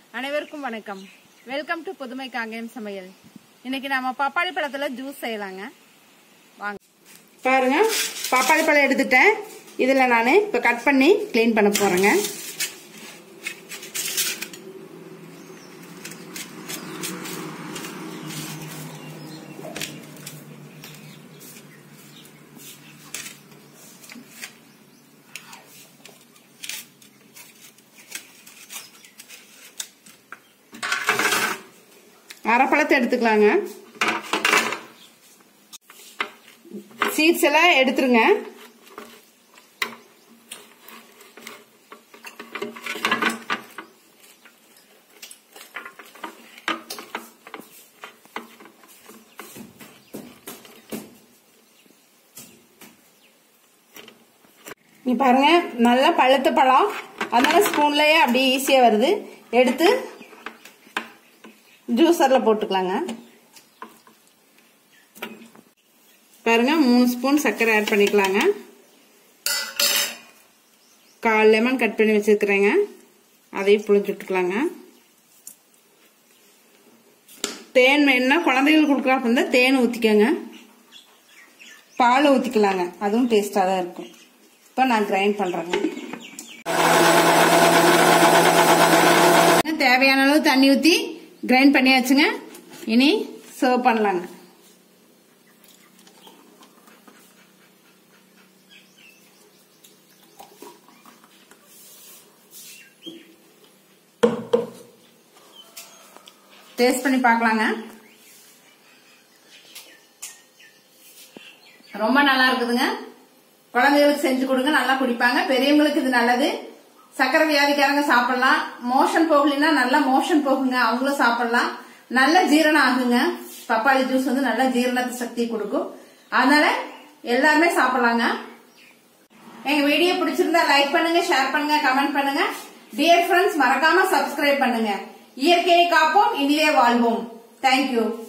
அனைவருக்கும் வணக்கம் welcome to புதுமை காங்கேயம் சமையல் இன்னைக்கு நாம பப்பாளி பழத்துல ஜூஸ் செய்யலாங்க வாங்க பாருங்க பப்பாளி பழம் எடுத்துட்டேன் இதில் நான் இப்போ கட் பண்ணி க்ளீன் பண்ண போகிறேங்க அரை பழத்தை எடுத்துக்கலாங்க சீட்ஸ் எல்லாம் எடுத்துருங்க நீ பாருங்க நல்லா பழுத்த பழம் அதனால ஸ்பூன்லயே அப்படியே ஈஸியா வருது எடுத்து ஜூஸர்ல போட்டுக்கலாங்க பாருங்க மூணு ஸ்பூன் சர்க்கரை ஆட் பண்ணிக்கலாங்க கால் லெமன் கட் பண்ணி வச்சிருக்கிறேங்க அதையும் புளிஞ்சு விட்டுக்கலாங்க தேன் வேணும்னா குழந்தைகளுக்கு கொடுக்கலாம் இருந்தா தேன் ஊற்றிக்கோங்க பால் ஊற்றிக்கலாங்க அதுவும் டேஸ்டாக தான் இருக்கும் இப்போ நான் கிரைண்ட் பண்ணுறேங்க தேவையான அளவு தண்ணி ஊற்றி கிரைண்ட் பண்ணியாச்சுங்க இனி சர்வ் பண்ணலாங்க டேஸ்ட் பண்ணி பார்க்கலாங்க ரொம்ப நல்லா இருக்குதுங்க குழந்தைகளுக்கு செஞ்சு கொடுங்க நல்லா குடிப்பாங்க பெரியவங்களுக்கு இது நல்லது சக்கரை வியாதிக்காரங்க சாப்பிடலாம் மோஷன் போகலைன்னா நல்லா மோஷன் போகுங்க அவங்களும் சாப்பிடலாம் நல்ல ஜீரணம் ஆகுங்க பப்பாளி ஜூஸ் வந்து நல்ல ஜீரண சக்தி கொடுக்கும் அதனால எல்லாருமே சாப்பிடலாங்க எங்க வீடியோ பிடிச்சிருந்தா லைக் பண்ணுங்க ஷேர் பண்ணுங்க கமெண்ட் பண்ணுங்க டியர் ஃப்ரெண்ட்ஸ் மறக்காம சப்ஸ்கிரைப் பண்ணுங்க இயற்கையை காப்போம் இனிதே வாழ்வோம் தேங்க்யூ